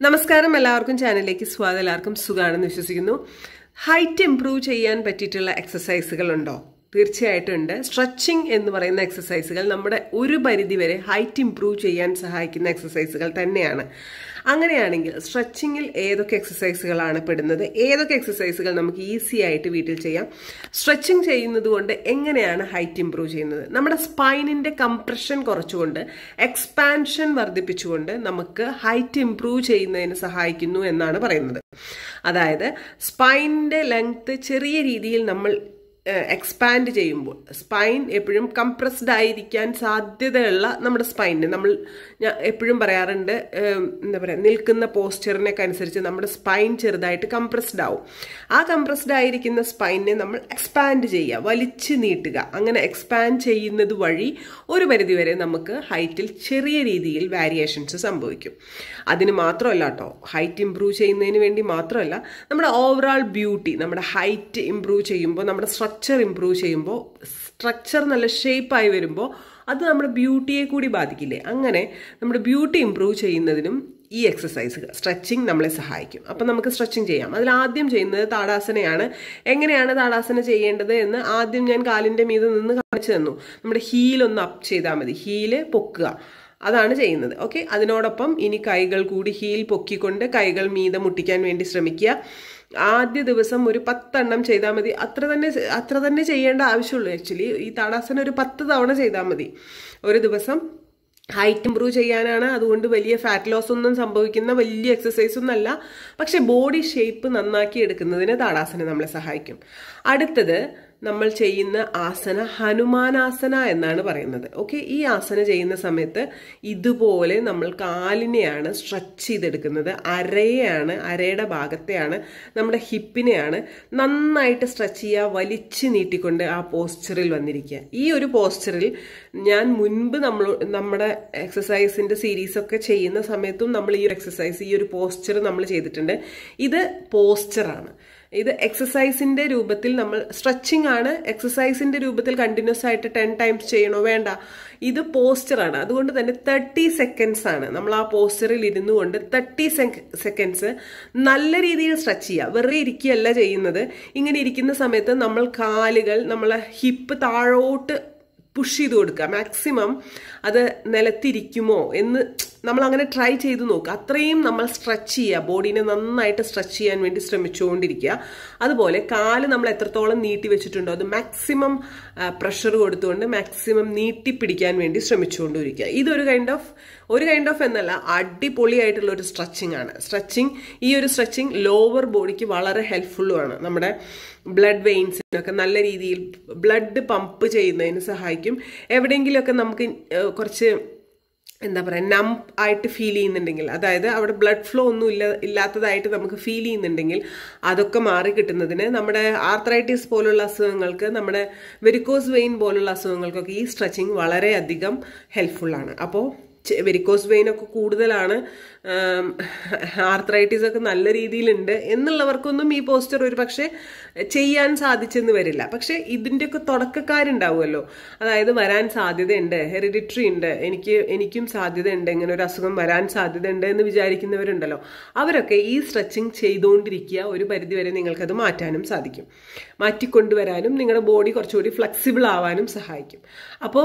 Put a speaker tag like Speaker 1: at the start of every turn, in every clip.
Speaker 1: നമസ്കാരം എല്ലാവർക്കും ചാനലിലേക്ക് സ്വാഗതം എല്ലാവർക്കും സുഖാണെന്ന് വിശ്വസിക്കുന്നു ഹൈറ്റ് ഇംപ്രൂവ് ചെയ്യാൻ പറ്റിയിട്ടുള്ള എക്സസൈസുകൾ ഉണ്ടോ തീർച്ചയായിട്ടും ഉണ്ട് സ്ട്രെച്ചിങ് എന്ന് പറയുന്ന എക്സസൈസുകൾ നമ്മുടെ ഒരു പരിധി വരെ ഹൈറ്റ് ഇംപ്രൂവ് ചെയ്യാൻ സഹായിക്കുന്ന എക്സസൈസുകൾ തന്നെയാണ് അങ്ങനെയാണെങ്കിൽ സ്ട്രെച്ചിങ്ങിൽ ഏതൊക്കെ എക്സസൈസുകളാണ് പെടുന്നത് ഏതൊക്കെ എക്സസൈസുകൾ നമുക്ക് ഈസി ആയിട്ട് വീട്ടിൽ ചെയ്യാം സ്ട്രെച്ചിങ് ചെയ്യുന്നത് കൊണ്ട് എങ്ങനെയാണ് ഹൈറ്റ് ഇംപ്രൂവ് ചെയ്യുന്നത് നമ്മുടെ സ്പൈനിന്റെ കംപ്രഷൻ കുറച്ചുകൊണ്ട് എക്സ്പാൻഷൻ വർദ്ധിപ്പിച്ചുകൊണ്ട് നമുക്ക് ഹൈറ്റ് ഇംപ്രൂവ് ചെയ്യുന്നതിന് സഹായിക്കുന്നു എന്നാണ് പറയുന്നത് അതായത് സ്പൈനിന്റെ ലെങ്ത് ചെറിയ രീതിയിൽ നമ്മൾ എക്സ്പാൻഡ് ചെയ്യുമ്പോൾ സ്പൈൻ എപ്പോഴും കംപ്രസ്ഡ് ആയിരിക്കാൻ സാധ്യതയുള്ള നമ്മുടെ സ്പൈനിന് നമ്മൾ ഞാൻ എപ്പോഴും പറയാറുണ്ട് എന്താ പറയുക നിൽക്കുന്ന പോസ്ചറിനൊക്കെ അനുസരിച്ച് നമ്മുടെ സ്പൈൻ ചെറുതായിട്ട് കംപ്രസ്ഡ് ആവും ആ കംപ്രസ്ഡ് ആയിരിക്കുന്ന സ്പൈനിനെ നമ്മൾ എക്സ്പാൻഡ് ചെയ്യുക വലിച്ചു നീട്ടുക അങ്ങനെ എക്സ്പാൻഡ് ചെയ്യുന്നത് വഴി ഒരു പരിധിവരെ നമുക്ക് ഹൈറ്റിൽ ചെറിയ രീതിയിൽ വേരിയേഷൻസ് സംഭവിക്കും അതിന് മാത്രമല്ല കേട്ടോ ഹൈറ്റ് ഇമ്പ്രൂവ് ചെയ്യുന്നതിന് വേണ്ടി മാത്രമല്ല നമ്മുടെ ഓവറോൾ ബ്യൂട്ടി നമ്മുടെ ഹൈറ്റ് ഇമ്പ്രൂവ് ചെയ്യുമ്പോൾ നമ്മുടെ സ്ട്രക്ചർ ഇമ്പ്രൂവ് ചെയ്യുമ്പോൾ സ്ട്രക്ചർ നല്ല ഷേപ്പായി വരുമ്പോൾ അത് നമ്മുടെ ബ്യൂട്ടിയെ കൂടി ബാധിക്കില്ലേ അങ്ങനെ നമ്മുടെ ബ്യൂട്ടി ഇമ്പ്രൂവ് ചെയ്യുന്നതിനും ഈ എക്സസൈസുകൾ സ്ട്രെച്ചിങ് നമ്മളെ സഹായിക്കും അപ്പം നമുക്ക് സ്ട്രെച്ചിങ് ചെയ്യാം അതിൽ ആദ്യം ചെയ്യുന്നത് താടാസനയാണ് എങ്ങനെയാണ് താടാസന ചെയ്യേണ്ടത് എന്ന് ആദ്യം ഞാൻ കാലിൻ്റെ മീതെ നിന്ന് കാണിച്ചു തന്നു നമ്മുടെ ഹീൽ ഒന്ന് അപ്പ് ചെയ്താൽ മതി ഹീല് പൊക്കുക അതാണ് ചെയ്യുന്നത് ഓക്കെ അതിനോടൊപ്പം ഇനി കൈകൾ കൂടി ഹീൽ പൊക്കിക്കൊണ്ട് കൈകൾ മീതെ മുട്ടിക്കാൻ വേണ്ടി ശ്രമിക്കുക ആദ്യ ദിവസം ഒരു പത്തെണ്ണം ചെയ്താൽ മതി അത്ര തന്നെ അത്ര തന്നെ ചെയ്യേണ്ട ആവശ്യമുള്ളൂ ആക്ച്വലി ഈ താടാസന ഒരു പത്ത് തവണ ചെയ്താൽ മതി ഒരു ദിവസം ഹൈറ്റ് ഇമ്പ്രൂവ് ചെയ്യാനാണ് അതുകൊണ്ട് വലിയ ഫാറ്റ് ലോസ് ഒന്നും സംഭവിക്കുന്ന വലിയ എക്സസൈസ് ഒന്നല്ല പക്ഷെ ബോഡി ഷേപ്പ് നന്നാക്കി എടുക്കുന്നതിന് താടാസന നമ്മളെ സഹായിക്കും അടുത്തത് നമ്മൾ ചെയ്യുന്ന ആസന ഹനുമാനാസന എന്നാണ് പറയുന്നത് ഓക്കെ ഈ ആസന ചെയ്യുന്ന സമയത്ത് ഇതുപോലെ നമ്മൾ കാലിനെയാണ് സ്ട്രെച്ച് ചെയ്തെടുക്കുന്നത് അരയെയാണ് അരയുടെ ഭാഗത്തെയാണ് നമ്മുടെ ഹിപ്പിനെയാണ് നന്നായിട്ട് സ്ട്രെച്ച് ചെയ്യുക വലിച്ചു നീട്ടിക്കൊണ്ട് ആ പോസ്ചറിൽ വന്നിരിക്കുക ഈ ഒരു പോസ്ചറിൽ ഞാൻ മുൻപ് നമ്മൾ നമ്മുടെ എക്സസൈസിന്റെ സീരീസ് ഒക്കെ ചെയ്യുന്ന സമയത്തും നമ്മൾ ഈ ഒരു എക്സസൈസ് ഈ ഒരു പോസ്ചർ നമ്മൾ ചെയ്തിട്ടുണ്ട് ഇത് പോസ്ചറാണ് ഇത് എക്സസൈസിന്റെ രൂപത്തിൽ നമ്മൾ സ്ട്രെച്ചിങ് ആണ് എക്സസൈസിന്റെ രൂപത്തിൽ കണ്ടിന്യൂസ് ആയിട്ട് ടെൻ ടൈംസ് ചെയ്യണോ വേണ്ട ഇത് പോസ്റ്ററാണ് അതുകൊണ്ട് തന്നെ തേർട്ടി സെക്കൻഡ്സ് ആണ് നമ്മൾ ആ പോസ്റ്ററിൽ ഇരുന്നു കൊണ്ട് തേർട്ടി സെക്കൻഡ്സ് നല്ല രീതിയിൽ സ്ട്രെച്ച് ചെയ്യുക വെറുതെ ഇരിക്കുകയല്ല ചെയ്യുന്നത് ഇങ്ങനെ ഇരിക്കുന്ന സമയത്ത് നമ്മൾ കാലുകൾ നമ്മളെ ഹിപ്പ് താഴോട്ട് പുഷ് ചെയ്ത് കൊടുക്കുക മാക്സിമം അത് നിലത്തിരിക്കുമോ എന്ന് നമ്മൾ അങ്ങനെ ട്രൈ ചെയ്ത് നോക്കുക അത്രയും നമ്മൾ സ്ട്രെച്ച് ചെയ്യുക ബോഡീനെ നന്നായിട്ട് സ്ട്രെച്ച് ചെയ്യാൻ വേണ്ടി ശ്രമിച്ചുകൊണ്ടിരിക്കുക അതുപോലെ കാല് നമ്മൾ എത്രത്തോളം നീട്ടി വെച്ചിട്ടുണ്ടോ അത് മാക്സിമം പ്രഷർ കൊടുത്തുകൊണ്ട് മാക്സിമം നീട്ടി പിടിക്കാൻ വേണ്ടി ശ്രമിച്ചുകൊണ്ടിരിക്കുക ഇതൊരു കൈൻഡ് ഓഫ് ഒരു കൈൻഡ് ഓഫ് എന്നല്ല അടിപൊളിയായിട്ടുള്ള ഒരു സ്ട്രെച്ചിങ് ആണ് സ്ട്രെച്ചിങ് ഈ ഒരു സ്ട്രെച്ചിങ് ലോവർ ബോഡിക്ക് വളരെ ഹെൽപ്ഫുള്ളുമാണ് നമ്മുടെ ബ്ലഡ് വെയിൻസിനൊക്കെ നല്ല രീതിയിൽ ബ്ലഡ് പമ്പ് ചെയ്യുന്നതിന് സഹായിക്കും എവിടെയെങ്കിലുമൊക്കെ നമുക്ക് കുറച്ച് എന്താ പറയുക നം ആയിട്ട് ഫീൽ ചെയ്യുന്നുണ്ടെങ്കിൽ അതായത് അവിടെ ബ്ലഡ് ഫ്ലോ ഒന്നും ഇല്ല ഇല്ലാത്തതായിട്ട് നമുക്ക് ഫീൽ ചെയ്യുന്നുണ്ടെങ്കിൽ അതൊക്കെ മാറി കിട്ടുന്നതിന് നമ്മുടെ ആർത്രൈറ്റിസ് പോലുള്ള അസുഖങ്ങൾക്ക് നമ്മുടെ വെരിക്കോസ് വെയിൻ പോലുള്ള അസുഖങ്ങൾക്കൊക്കെ ഈ സ്ട്രെച്ചിങ് വളരെയധികം ഹെൽപ്ഫുള്ളാണ് അപ്പോൾ വെരിക്കോസ് വെയിൻ ഒക്കെ കൂടുതലാണ് ആർത്രൈറ്റിസ് ഒക്കെ നല്ല രീതിയിലുണ്ട് എന്നുള്ളവർക്കൊന്നും ഈ പോസ്റ്റർ ഒരു പക്ഷേ ചെയ്യാൻ സാധിച്ചെന്ന് വരില്ല പക്ഷെ ഇതിൻ്റെയൊക്കെ തുടക്കക്കാരുണ്ടാവുമല്ലോ അതായത് വരാൻ സാധ്യതയുണ്ട് ഹെറിഡിറ്ററി ഉണ്ട് എനിക്ക് എനിക്കും സാധ്യതയുണ്ട് ഇങ്ങനെ ഒരു അസുഖം വരാൻ സാധ്യതയുണ്ട് എന്ന് വിചാരിക്കുന്നവരുണ്ടല്ലോ അവരൊക്കെ ഈ സ്ട്രെച്ചിങ് ചെയ്തുകൊണ്ടിരിക്കുക ഒരു പരിധിവരെ നിങ്ങൾക്കത് മാറ്റാനും സാധിക്കും മാറ്റിക്കൊണ്ടുവരാനും നിങ്ങളുടെ ബോഡി കുറച്ചുകൂടി ഫ്ലെക്സിബിൾ ആവാനും സഹായിക്കും അപ്പോൾ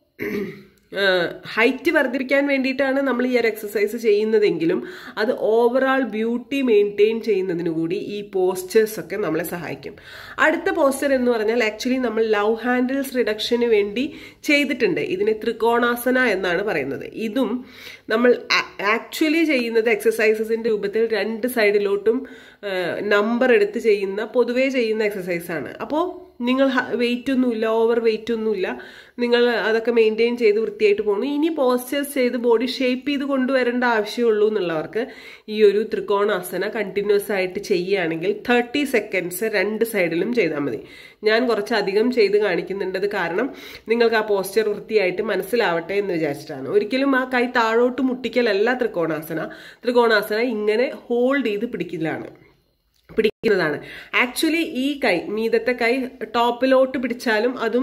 Speaker 1: ഹൈറ്റ് വർദ്ധിപ്പിക്കാൻ വേണ്ടിയിട്ടാണ് നമ്മൾ ഈ ഒരു എക്സസൈസ് ചെയ്യുന്നതെങ്കിലും അത് ഓവറോൾ ബ്യൂട്ടി മെയിൻറ്റെയിൻ ചെയ്യുന്നതിന് കൂടി ഈ പോസ്റ്റേഴ്സ് ഒക്കെ നമ്മളെ സഹായിക്കും അടുത്ത പോസ്റ്റർ എന്ന് പറഞ്ഞാൽ ആക്ച്വലി നമ്മൾ ലവ് ഹാൻഡിൽസ് റിഡക്ഷന് വേണ്ടി ചെയ്തിട്ടുണ്ട് ഇതിനെ ത്രികോണാസന എന്നാണ് പറയുന്നത് ഇതും നമ്മൾ ആക്ച്വലി ചെയ്യുന്നത് എക്സസൈസസിന്റെ രൂപത്തിൽ രണ്ട് സൈഡിലോട്ടും നമ്പർ എടുത്ത് ചെയ്യുന്ന പൊതുവേ ചെയ്യുന്ന എക്സസൈസ് ആണ് അപ്പോൾ നിങ്ങൾ വെയിറ്റ് ഒന്നുമില്ല ഓവർ വെയിറ്റ് ഒന്നുമില്ല നിങ്ങൾ അതൊക്കെ മെയിൻറ്റെയിൻ ചെയ്ത് വൃത്തിയായിട്ട് പോകുന്നു ഇനി പോസ്റ്റേഴ്സ് ചെയ്ത് ബോഡി ഷേപ്പ് ചെയ്ത് കൊണ്ടുവരേണ്ട ആവശ്യമുള്ളൂ എന്നുള്ളവർക്ക് ഈ ഒരു ത്രികോണാസന കണ്ടിന്യൂസ് ആയിട്ട് ചെയ്യുകയാണെങ്കിൽ തേർട്ടി സെക്കൻഡ്സ് രണ്ട് സൈഡിലും ചെയ്താൽ മതി ഞാൻ കുറച്ച് അധികം ചെയ്ത് കാണിക്കുന്നുണ്ടത് കാരണം നിങ്ങൾക്ക് ആ പോസ്റ്റർ വൃത്തിയായിട്ട് മനസ്സിലാവട്ടെ എന്ന് വിചാരിച്ചിട്ടാണ് ഒരിക്കലും ആ കൈ താഴോട്ട് മുട്ടിക്കലല്ല ത്രികോണാസന ത്രികോണാസന ഇങ്ങനെ ഹോൾഡ് ചെയ്ത് പിടിക്കലാണ് പിടിക്കുന്നതാണ് ആക്ച്വലി ഈ കൈ മീതത്തെ കൈ ടോപ്പിലോട്ട് പിടിച്ചാലും അതും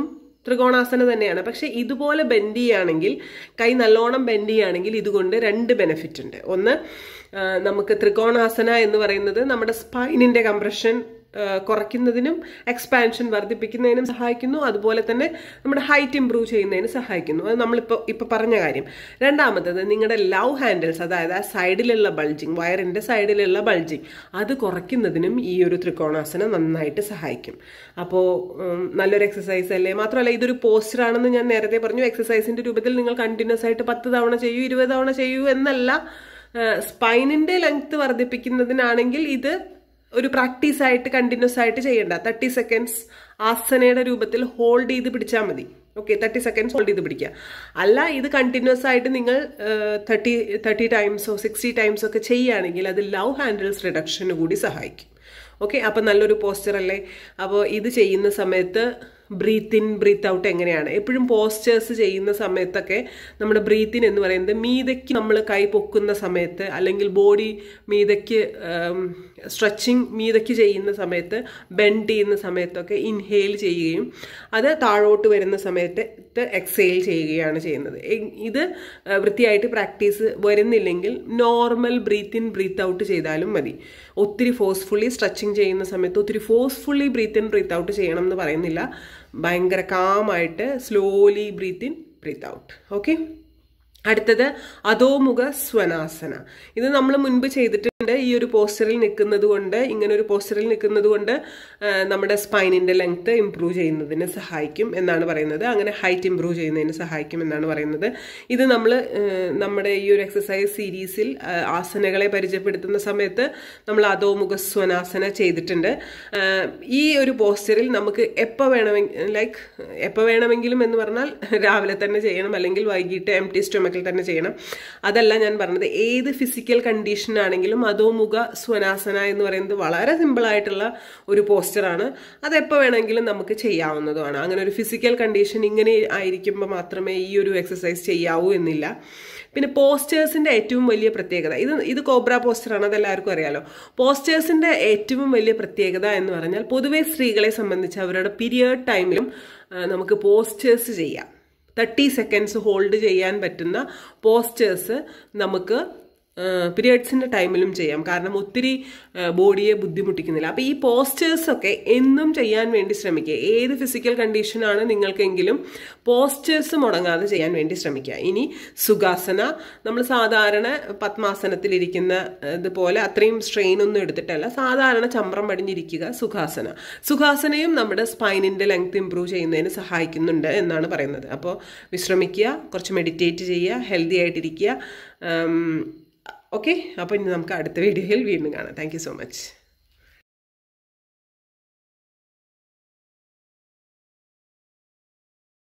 Speaker 1: ത്രികോണാസന തന്നെയാണ് പക്ഷെ ഇതുപോലെ ബെൻഡ് ചെയ്യുകയാണെങ്കിൽ കൈ നല്ലോണം ബെൻഡ് ചെയ്യുകയാണെങ്കിൽ ഇതുകൊണ്ട് രണ്ട് ബെനിഫിറ്റ് ഉണ്ട് ഒന്ന് ആ, നമുക്ക് ത്രികോണാസന എന്ന് പറയുന്നത് നമ്മുടെ സ്പൈനിന്റെ കംപ്രഷൻ കുറയ്ക്കുന്നതിനും എക്സ്പാൻഷൻ വർദ്ധിപ്പിക്കുന്നതിനും സഹായിക്കുന്നു അതുപോലെ തന്നെ നമ്മുടെ ഹൈറ്റ് ഇംപ്രൂവ് ചെയ്യുന്നതിന് സഹായിക്കുന്നു അത് നമ്മളിപ്പോൾ ഇപ്പോൾ പറഞ്ഞ കാര്യം രണ്ടാമത്തത് നിങ്ങളുടെ ലവ് ഹാൻഡിൽസ് അതായത് ആ സൈഡിലുള്ള ബൾജിങ് വയറിൻ്റെ സൈഡിലുള്ള ബൾജിങ് അത് കുറയ്ക്കുന്നതിനും ഈ ഒരു ത്രികോണാസനം നന്നായിട്ട് സഹായിക്കും അപ്പോൾ നല്ലൊരു എക്സസൈസ് അല്ലേ മാത്രമല്ല ഇതൊരു പോസ്റ്റർ ആണെന്ന് ഞാൻ നേരത്തെ പറഞ്ഞു എക്സസൈസിന്റെ രൂപത്തിൽ നിങ്ങൾ കണ്ടിന്യൂസ് ആയിട്ട് പത്ത് തവണ ചെയ്യൂ ഇരുപത് തവണ ചെയ്യൂ എന്നല്ല സ്പൈനിന്റെ ലെങ്ത് വർദ്ധിപ്പിക്കുന്നതിനാണെങ്കിൽ ഇത് ഒരു പ്രാക്ടീസ് ആയിട്ട് കണ്ടിന്യൂസ് ആയിട്ട് ചെയ്യേണ്ട തേർട്ടി സെക്കൻഡ്സ് ആസനയുടെ രൂപത്തിൽ ഹോൾഡ് ചെയ്ത് പിടിച്ചാൽ മതി ഓക്കെ തേർട്ടി സെക്കൻഡ്സ് ഹോൾഡ് ചെയ്ത് പിടിക്കുക അല്ല ഇത് കണ്ടിന്യൂസ് ആയിട്ട് നിങ്ങൾ തേർട്ടി തേർട്ടി ടൈംസോ സിക്സ്റ്റി ടൈംസോ ഒക്കെ ചെയ്യുകയാണെങ്കിൽ അത് ലവ് ഹാൻഡിൽസ് റിഡക്ഷന് കൂടി സഹായിക്കും ഓക്കെ അപ്പം നല്ലൊരു പോസ്റ്റർ അല്ലേ അപ്പോൾ ഇത് ചെയ്യുന്ന സമയത്ത് ബ്രീത്ത് ഇൻ ബ്രീത്ത് ഔട്ട് എങ്ങനെയാണ് എപ്പോഴും പോസ്റ്റേഴ്സ് ചെയ്യുന്ന സമയത്തൊക്കെ നമ്മുടെ ബ്രീത്ത് ഇൻ എന്ന് പറയുന്നത് മീതയ്ക്ക് നമ്മൾ കൈ പൊക്കുന്ന സമയത്ത് അല്ലെങ്കിൽ ബോഡി മീതയ്ക്ക് സ്ട്രെച്ചിങ് മീതയ്ക്ക് ചെയ്യുന്ന സമയത്ത് ബെൻഡ് ചെയ്യുന്ന സമയത്തൊക്കെ ഇൻഹെയിൽ ചെയ്യുകയും അത് താഴോട്ട് വരുന്ന സമയത്ത് എക്സെയിൽ ചെയ്യുകയാണ് ചെയ്യുന്നത് എ- ഇത് ആ, വൃത്തിയായിട്ട് പ്രാക്ടീസ് വരുന്നില്ലെങ്കിൽ normal breathe in breathe out ചെയ്താലും മതി ഒത്തിരി ഫോഴ്സ്ഫുള്ളി സ്ട്രെച്ചിങ് ചെയ്യുന്ന സമയത്ത് ഒത്തിരി forcefully breathe in breathe out ചെയ്യണം എന്ന് പറയുന്നില്ല ഭയങ്കര കാമായിട്ട് slowly breathe in breathe out okay അടുത്തത് അധോമുഖ സ്വനാസന ഇത് നമ്മൾ മുൻപ് ചെയ്തിട്ടുണ്ട് ഈ ഒരു പോസ്റ്ററിൽ നിൽക്കുന്നത് കൊണ്ട് ഇങ്ങനെ ഒരു പോസ്റ്ററിൽ നിൽക്കുന്നത് കൊണ്ട് ആ, നമ്മുടെ സ്പൈനിന്റെ ലെങ്ത് ഇംപ്രൂവ് ചെയ്യുന്നതിന് സഹായിക്കും എന്നാണ് പറയുന്നത് അങ്ങനെ ഹൈറ്റ് ഇംപ്രൂവ് ചെയ്യുന്നതിന് സഹായിക്കും എന്നാണ് പറയുന്നത് ഇത് നമ്മൾ നമ്മുടെ ഈ ഒരു എക്സസൈസ് സീരീസിൽ ആ, ആസനകളെ പരിചയപ്പെടുത്തുന്ന സമയത്ത് നമ്മൾ അധോമുഖ സ്വനാസന ചെയ്തിട്ടുണ്ട് ആ, ഈ ഒരു പോസ്റ്ററിൽ നമുക്ക് എപ്പോൾ വേണമെങ്കിൽ ലൈക്ക് എപ്പോൾ വേണമെങ്കിലും എന്ന് പറഞ്ഞാൽ രാവിലെ തന്നെ ചെയ്യണം അല്ലെങ്കിൽ വൈകിട്ട് എം ടി സ്റ്റൊമക്കിൽ തന്നെ ചെയ്യണം അതല്ല ഞാൻ പറഞ്ഞത് ഏത് ഫിസിക്കൽ കണ്ടീഷൻ ആണെങ്കിലും അധോമുഖ സ്വനാസന എന്ന് പറയുന്നത് വളരെ സിമ്പിൾ ആയിട്ടുള്ള ഒരു പോസ്റ്ററാണ് അത് എപ്പോൾ വേണമെങ്കിലും നമുക്ക് ചെയ്യാവുന്നതുമാണ് അങ്ങനെ ഒരു ഫിസിക്കൽ കണ്ടീഷൻ ഇങ്ങനെ ആയിരിക്കുമ്പോൾ മാത്രമേ ഈ ഒരു എക്സസൈസ് ചെയ്യാവൂ എന്നില്ല പിന്നെ പോസ്റ്റേഴ്സിന്റെ ഏറ്റവും വലിയ പ്രത്യേകത ഇത് ഇത് കോബ്ര പോസ്റ്ററാണ് അത് എല്ലാവർക്കും അറിയാലോ പോസ്റ്റേഴ്സിന്റെ ഏറ്റവും വലിയ പ്രത്യേകത എന്ന് പറഞ്ഞാൽ പൊതുവെ സ്ത്രീകളെ സംബന്ധിച്ച് അവരുടെ പീരിയഡ് ടൈമിലും ആ, നമുക്ക് പോസ്റ്റേഴ്സ് ചെയ്യാം തേർട്ടി സെക്കൻഡ്സ് ഹോൾഡ് ചെയ്യാൻ പറ്റുന്ന പോസ്റ്റേഴ്സ് നമുക്ക് പീരിയഡ്സിൻ്റെ ടൈമിലും ചെയ്യാം കാരണം ഒത്തിരി ബോഡിയെ ബുദ്ധിമുട്ടിക്കുന്നില്ല അപ്പോൾ ഈ പോസ്റ്റേഴ്സൊക്കെ എന്നും ചെയ്യാൻ വേണ്ടി ശ്രമിക്കുക ഏത് ഫിസിക്കൽ കണ്ടീഷനാണ് നിങ്ങൾക്കെങ്കിലും പോസ്റ്റേഴ്സ് മുടങ്ങാതെ ചെയ്യാൻ വേണ്ടി ശ്രമിക്കുക ഇനി സുഖാസന നമ്മൾ സാധാരണ പത്മാസനത്തിലിരിക്കുന്ന ഇതുപോലെ അത്രയും സ്ട്രെയിൻ ഒന്നും എടുത്തിട്ടല്ല സാധാരണ ചമ്രം പടിഞ്ഞിരിക്കുക സുഖാസന സുഖാസനയും നമ്മുടെ സ്പൈനിൻ്റെ ലെങ്ത് ഇമ്പ്രൂവ് ചെയ്യുന്നതിന് സഹായിക്കുന്നുണ്ട് എന്നാണ് പറയുന്നത് അപ്പോൾ വിശ്രമിക്കുക കുറച്ച് മെഡിറ്റേറ്റ് ചെയ്യുക ഹെൽത്തി ആയിട്ടിരിക്കുക ഓക്കെ അപ്പോൾ ഇനി നമുക്ക് അടുത്ത വീഡിയോയിൽ വീണ്ടും കാണാം താങ്ക് സോ മച്ച്